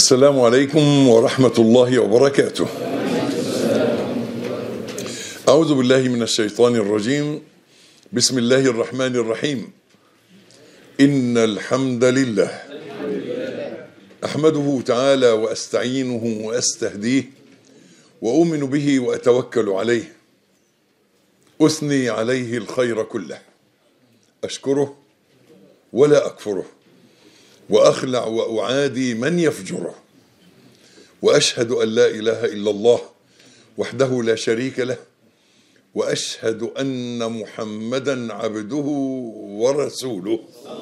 السلام عليكم ورحمة الله وبركاته. أعوذ بالله من الشيطان الرجيم. بسم الله الرحمن الرحيم. إن الحمد لله أحمده تعالى وأستعينه وأستهديه وأؤمن به وأتوكل عليه. أثني عليه الخير كله. أشكره ولا أكفره. واخلع واعادي من يفجره واشهد ان لا اله الا الله وحده لا شريك له واشهد ان محمدا عبده ورسوله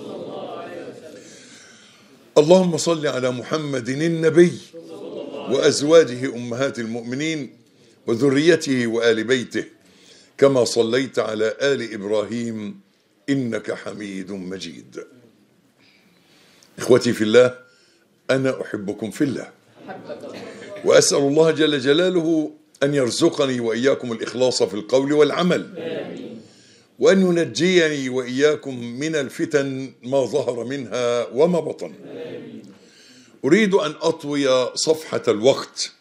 اللهم صل على محمد النبي وازواجه امهات المؤمنين وذريته وال بيته كما صليت على ال ابراهيم انك حميد مجيد اخوتي في الله انا احبكم في الله واسال الله جل جلاله ان يرزقني واياكم الاخلاص في القول والعمل وان ينجيني واياكم من الفتن ما ظهر منها وما بطن اريد ان اطوي صفحه الوقت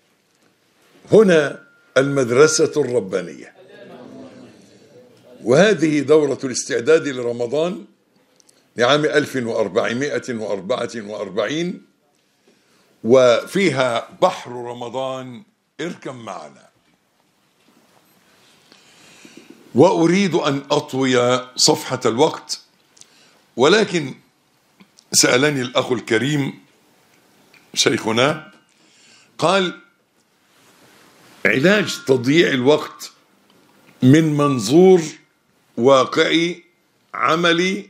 هنا المدرسه الربانيه وهذه دوره الاستعداد لرمضان لعام 1444 وفيها بحر رمضان اركب معنا وأريد أن أطوي صفحة الوقت ولكن سألني الأخ الكريم شيخنا قال علاج تضييع الوقت من منظور واقعي عملي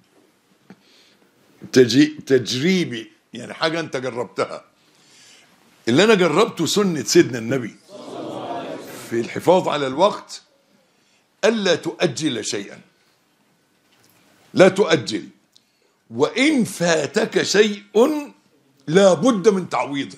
تجي تجريبي يعني حاجة أنت جربتها اللي أنا جربته سنة سيدنا النبي في الحفاظ على الوقت ألا تؤجل شيئا لا تؤجل وإن فاتك شيء لا بد من تعويضه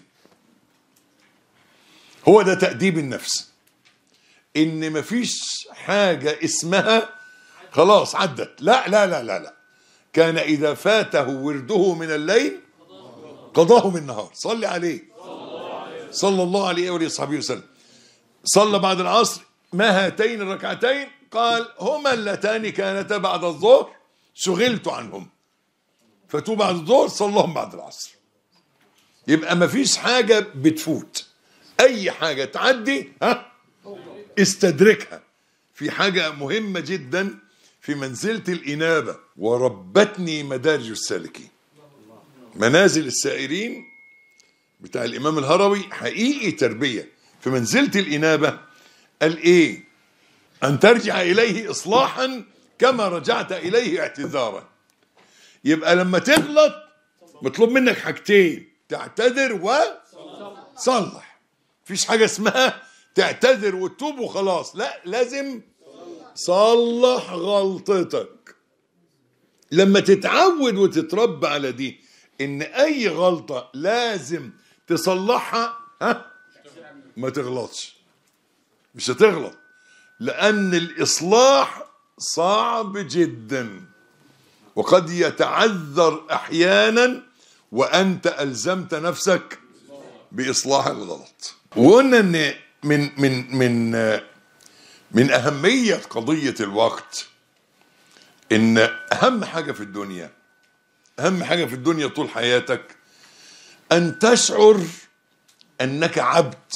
هو ده تأديب النفس إن مفيش حاجة اسمها خلاص عدت لا لا لا لا لا كان إذا فاته ورده من الليل قضاه من النهار صلي عليه صلى الله عليه وآله وصحبه وسلم صلى بعد العصر ما هاتين الركعتين قال هما اللتان كانتا بعد الظهر شغلت عنهم فاتوا بعد الظهر صلىهم بعد العصر يبقى ما فيش حاجة بتفوت أي حاجة تعدي ها استدركها في حاجة مهمة جداً في منزلة الإنابة وربتني مدارج السالكين منازل السائرين بتاع الإمام الهروي حقيقي تربية في منزلة الإنابة قال إيه أن ترجع إليه إصلاحا كما رجعت إليه اعتذارا يبقى لما تغلط مطلوب منك حاجتين تعتذر وصلح مفيش حاجة اسمها تعتذر وتتوب وخلاص لا لازم صلح غلطتك لما تتعود وتتربى على دي ان اي غلطة لازم تصلحها ها ما تغلطش مش هتغلط لان الاصلاح صعب جدا وقد يتعذر احيانا وانت الزمت نفسك باصلاح الغلط وقلنا ان من من من من أهمية قضية الوقت إن أهم حاجة في الدنيا أهم حاجة في الدنيا طول حياتك أن تشعر أنك عبد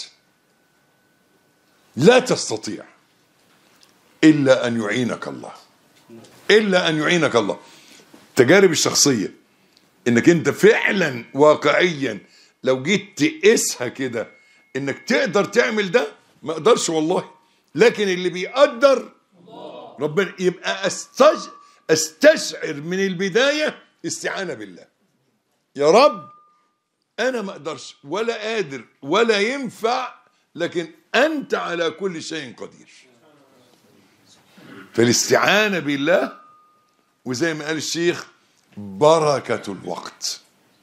لا تستطيع إلا أن يعينك الله إلا أن يعينك الله تجارب الشخصية إنك أنت فعلا واقعيا لو جيت تقيسها كده إنك تقدر تعمل ده ما اقدرش والله لكن اللي بيقدر ربنا يبقى استج... استشعر من البداية استعانة بالله يا رب أنا ما أقدرش ولا قادر ولا ينفع لكن أنت على كل شيء قدير فالاستعانة بالله وزي ما قال الشيخ بركة الوقت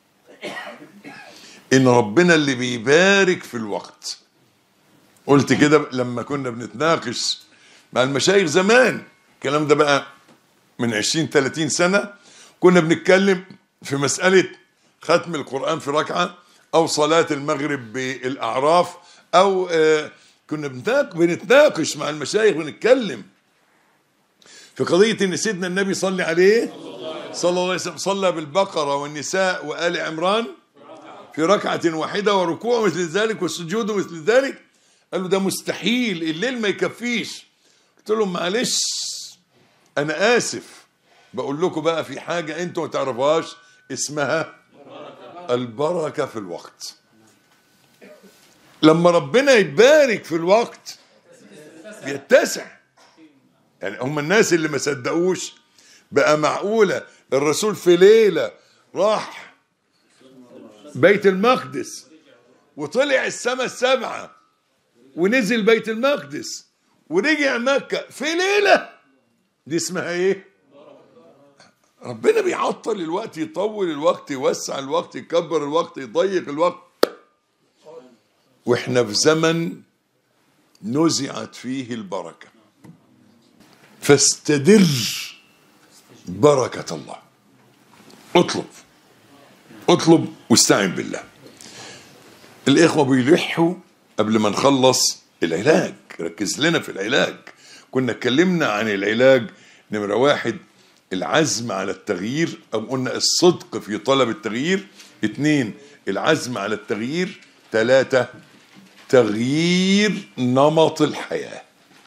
إن ربنا اللي بيبارك في الوقت قلت كده لما كنا بنتناقش مع المشايخ زمان الكلام ده بقى من 20 30 سنة كنا بنتكلم في مسألة ختم القرآن في ركعة او صلاه المغرب بالاعراف او آه، كنا بنتناق- بنتناقش مع المشايخ ونتكلم في قضيه ان سيدنا النبي صلى عليه صلى الله عليه وسلم صلى بالبقره والنساء وال عمران في ركعه واحده وركوع مثل ذلك والسجود مثل ذلك قالوا ده مستحيل الليل ما يكفيش قلت لهم معلش انا اسف بقول لكم بقى في حاجه انتوا ما تعرفوهاش اسمها البركه في الوقت لما ربنا يبارك في الوقت بيتسع يعني هم الناس اللي ما صدقوش بقى معقوله الرسول في ليله راح بيت المقدس وطلع السماء السبعه ونزل بيت المقدس ورجع مكه في ليله دي اسمها ايه ربنا بيعطل الوقت يطول الوقت يوسع الوقت يكبر الوقت يضيق الوقت واحنا في زمن نزعت فيه البركه فاستدر بركه الله اطلب اطلب واستعن بالله الاخوه بيلحوا قبل ما نخلص العلاج ركز لنا في العلاج كنا اتكلمنا عن العلاج نمره واحد العزم على التغيير او قلنا الصدق في طلب التغيير اثنين العزم على التغيير ثلاثة تغيير نمط الحياة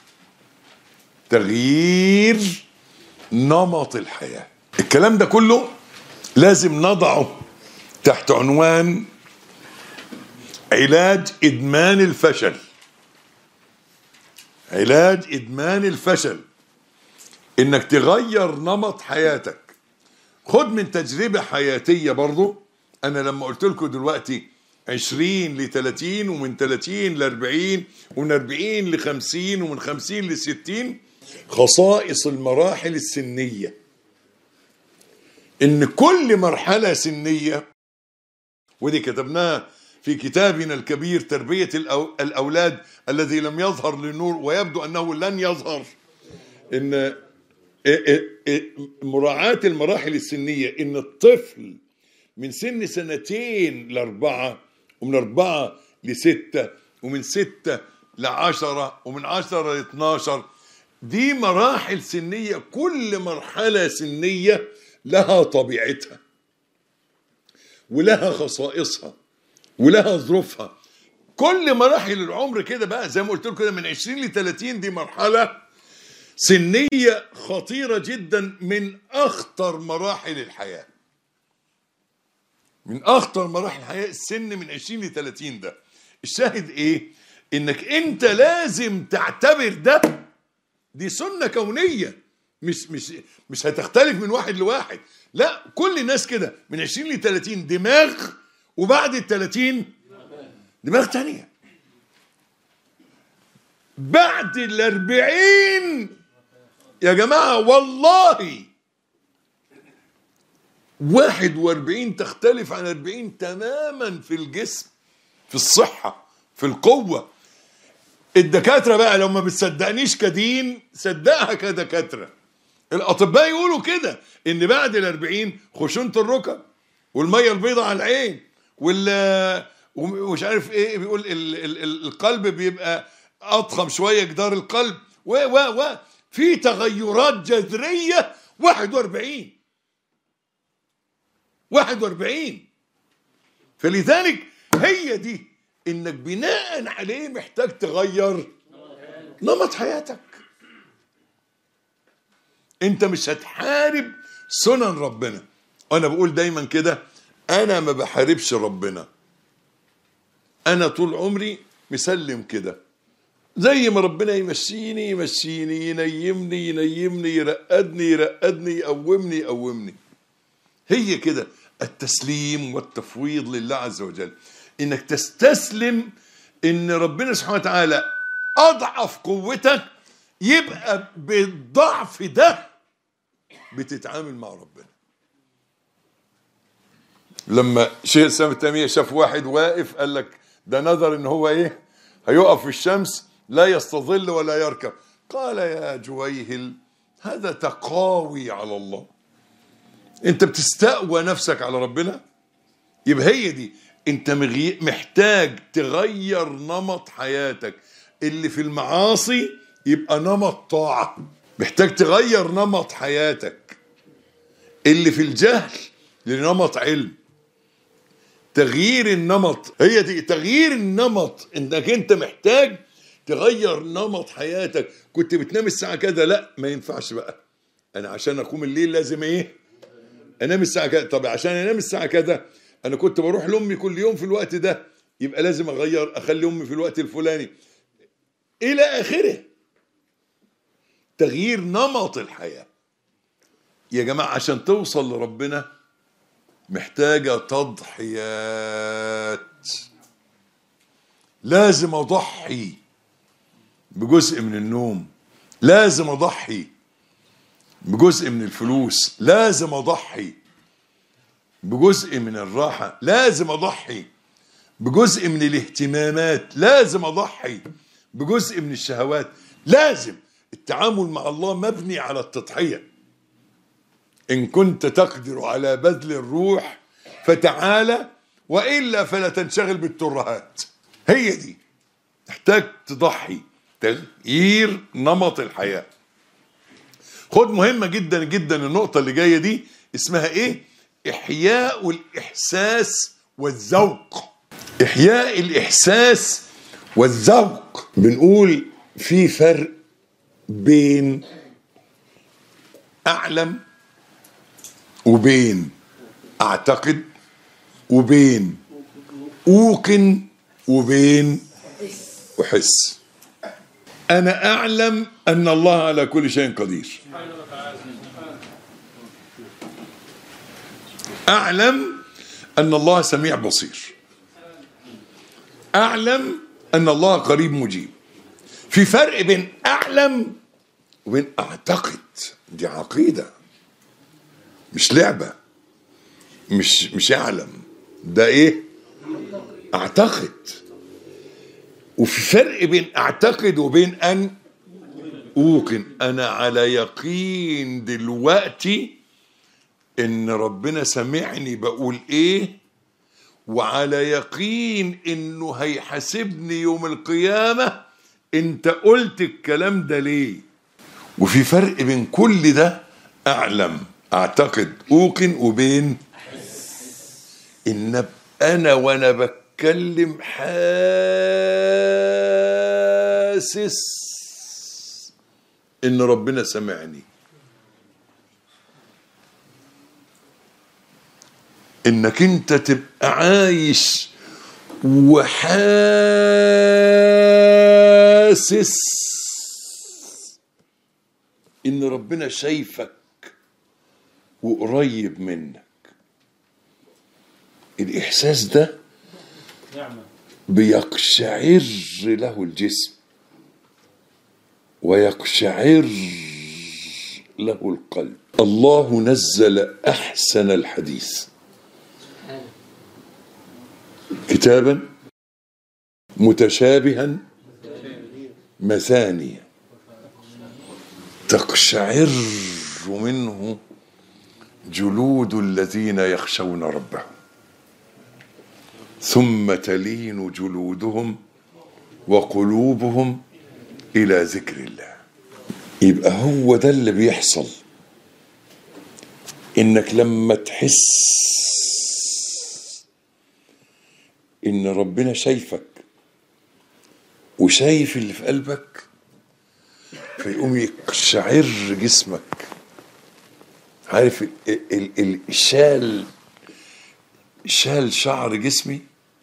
تغيير نمط الحياة الكلام ده كله لازم نضعه تحت عنوان علاج ادمان الفشل علاج ادمان الفشل انك تغير نمط حياتك خد من تجربة حياتية برضو انا لما قلت لكم دلوقتي 20 ل 30 ومن 30 ل 40 ومن 40 ل 50 ومن 50 ل 60 خصائص المراحل السنية ان كل مرحلة سنية ودي كتبناها في كتابنا الكبير تربية الأو- الأولاد الذي لم يظهر للنور ويبدو أنه لن يظهر إن إيه- إيه- إيه مراعاة المراحل السنية إن الطفل من سن سنتين لأربعة ومن أربعة لستة ومن ستة لعشرة ومن عشرة لاثناشر دي مراحل سنية كل مرحلة سنية لها طبيعتها ولها خصائصها ولها ظروفها كل مراحل العمر كده بقى زي ما قلت لكم كده من 20 ل 30 دي مرحله سنيه خطيره جدا من اخطر مراحل الحياه من اخطر مراحل الحياه السن من 20 ل 30 ده الشاهد ايه انك انت لازم تعتبر ده دي سنه كونيه مش مش مش هتختلف من واحد لواحد لا كل الناس كده من 20 ل 30 دماغ وبعد ال 30 دماغ تانية بعد ال 40 يا جماعة والله 41 تختلف عن 40 تماما في الجسم في الصحة في القوة الدكاترة بقى لو ما بتصدقنيش كدين صدقها كدكاترة الأطباء يقولوا كده إن بعد الأربعين خشونة الركب والمية البيضاء على العين وال ومش عارف ايه بيقول ال ال ال القلب بيبقى اضخم شويه جدار القلب و و و في تغيرات جذريه 41 41 فلذلك هي دي انك بناء عليه محتاج تغير نمط حياتك انت مش هتحارب سنن ربنا انا بقول دايما كده انا ما بحاربش ربنا انا طول عمري مسلم كده زي ما ربنا يمشيني يمشيني ينيمني ينيمني يرقدني يرقدني يقومني يقومني هي كده التسليم والتفويض لله عز وجل انك تستسلم ان ربنا سبحانه وتعالى اضعف قوتك يبقى بالضعف ده بتتعامل مع ربنا لما شيخ الاسلام التيميه شاف واحد واقف قال لك ده نظر ان هو ايه هيقف في الشمس لا يستظل ولا يركب قال يا جويهل هذا تقاوي على الله انت بتستقوى نفسك على ربنا يبقى هي دي انت مغي... محتاج تغير نمط حياتك اللي في المعاصي يبقى نمط طاعة محتاج تغير نمط حياتك اللي في الجهل لنمط علم تغيير النمط هي دي تغيير النمط انك انت محتاج تغير نمط حياتك كنت بتنام الساعة كذا لا ما ينفعش بقى انا عشان اقوم الليل لازم ايه انام الساعة كذا طب عشان انام الساعة كذا انا كنت بروح لامي كل يوم في الوقت ده يبقى لازم اغير اخلي امي في الوقت الفلاني الى اخره تغيير نمط الحياة يا جماعة عشان توصل لربنا محتاجة تضحيات لازم أضحي بجزء من النوم لازم أضحي بجزء من الفلوس لازم أضحي بجزء من الراحة لازم أضحي بجزء من الاهتمامات لازم أضحي بجزء من الشهوات لازم التعامل مع الله مبني على التضحية إن كنت تقدر على بذل الروح فتعالى وإلا فلا تنشغل بالترهات هي دي تحتاج تضحي تغيير نمط الحياة خد مهمة جدا جدا النقطة اللي جاية دي اسمها ايه إحياء الإحساس والذوق إحياء الإحساس والذوق بنقول في فرق بين أعلم وبين أعتقد وبين أوقن وبين أحس أنا أعلم أن الله على كل شيء قدير أعلم أن الله سميع بصير أعلم أن الله قريب مجيب في فرق بين أعلم وبين أعتقد دي عقيدة مش لعبة مش مش أعلم ده إيه أعتقد وفي فرق بين أعتقد وبين أن أوقن أنا على يقين دلوقتي إن ربنا سمعني بقول إيه وعلى يقين إنه هيحاسبني يوم القيامة أنت قلت الكلام ده ليه وفي فرق بين كل ده أعلم أعتقد أوقن وبين إن أبقى أنا وأنا بتكلم حاسس إن ربنا سمعني إنك أنت تبقى عايش وحاسس إن ربنا شايفك وقريب منك الإحساس ده بيقشعر له الجسم ويقشعر له القلب الله نزل أحسن الحديث كتابا متشابها مثانيا تقشعر منه جلود الذين يخشون ربهم ثم تلين جلودهم وقلوبهم الى ذكر الله يبقى هو ده اللي بيحصل انك لما تحس ان ربنا شايفك وشايف اللي في قلبك فيقوم يقشعر جسمك عارف ال- ال- ال- الشال شال شعر جسمي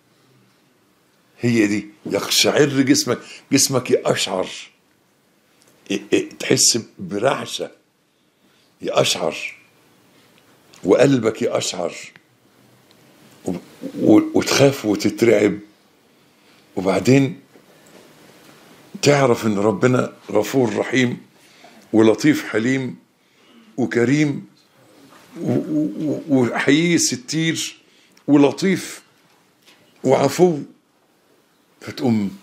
هي دي يقشعر جسمك جسمك يقشعر ي- ي- تحس برعشة يقشعر وقلبك يقشعر و- و- وتخاف وتترعب وبعدين تعرف ان ربنا غفور رحيم ولطيف حليم وكريم و- و- و- وحيي ستير ولطيف وعفو فتقوم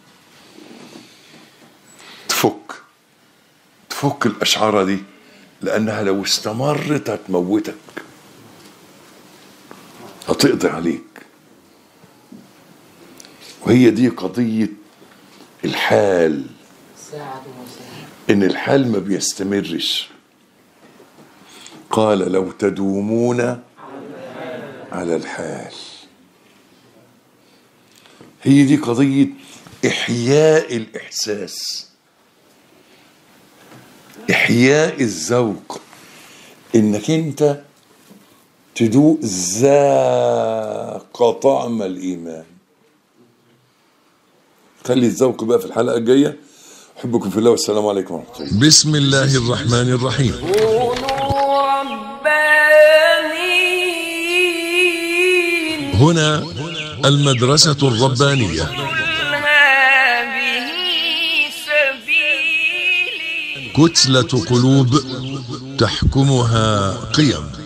تفك تفك الأشعار دي لأنها لو استمرت هتموتك هتقضي عليك وهي دي قضية الحال ساعة وساعة ان الحال ما بيستمرش قال لو تدومون على الحال هي دي قضية إحياء الإحساس إحياء الذوق إنك أنت تدوق ذاق طعم الإيمان خلي الذوق بقى في الحلقة الجاية أحبكم في الله والسلام عليكم ورحمة الله بسم الله الرحمن الرحيم كونوا ربانيين هنا المدرسة الربانية قل هذه سبيلي كتلة قلوب تحكمها قيم